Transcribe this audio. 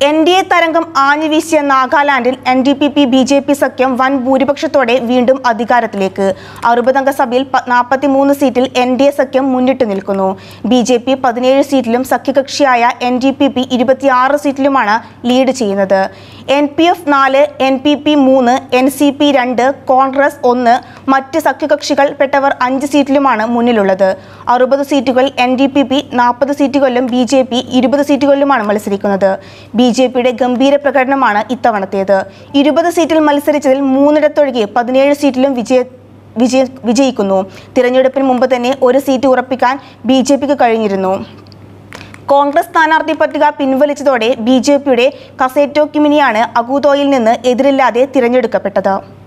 N D A തരംഗം ആഞ്ഞുവീശിയ നാഗാലാൻഡിൽ N D P P B J P സഖ്യം വൻ ഭൂരിപക്ഷത്തോടെ വീണ്ടും അധികാരത്തിലേക്ക് അറുപതംഗ സഭയിൽ നാൽപ്പത്തിമൂന്ന് സീറ്റിൽ എൻ ഡി എ സഖ്യം മുന്നിട്ട് നിൽക്കുന്നു ബി ജെ പി പതിനേഴ് സീറ്റിലും സഖ്യകക്ഷിയായ എൻ ഡി പി പി ഇരുപത്തിയാറ് സീറ്റിലുമാണ് ലീഡ് ചെയ്യുന്നത് എൻ പി എഫ് നാല് എൻ പി പി മൂന്ന് എൻ സി പി രണ്ട് കോൺഗ്രസ് ഒന്ന് മറ്റ് സഖ്യകക്ഷികൾ പെട്ടവർ അഞ്ച് സീറ്റിലുമാണ് മുന്നിലുള്ളത് അറുപത് സീറ്റുകൾ എൻ ഡി പി പി നാൽപ്പത് സീറ്റുകളിലും ബി ജെ പി ഇരുപത് സീറ്റുകളിലുമാണ് മത്സരിക്കുന്നത് ബി ജെ പിയുടെ ഗംഭീര പ്രകടനമാണ് ഇത്തവണത്തേത് ഇരുപത് സീറ്റിൽ മത്സരിച്ചതിൽ മൂന്നിടത്തൊഴികെ പതിനേഴ് സീറ്റിലും വിജയ വിജയ വിജയിക്കുന്നു തിരഞ്ഞെടുപ്പിന് മുമ്പ് തന്നെ ഒരു സീറ്റ് ഉറപ്പിക്കാൻ ബി ജെ പിക്ക് കഴിഞ്ഞിരുന്നു കോൺഗ്രസ് സ്ഥാനാർത്ഥി പട്ടിക പിൻവലിച്ചതോടെ ബി ജെ പിയുടെ കസേറ്റോ കിമിനിയാണ് അഗൂതോയിൽ നിന്ന് എതിരില്ലാതെ തിരഞ്ഞെടുക്കപ്പെട്ടത്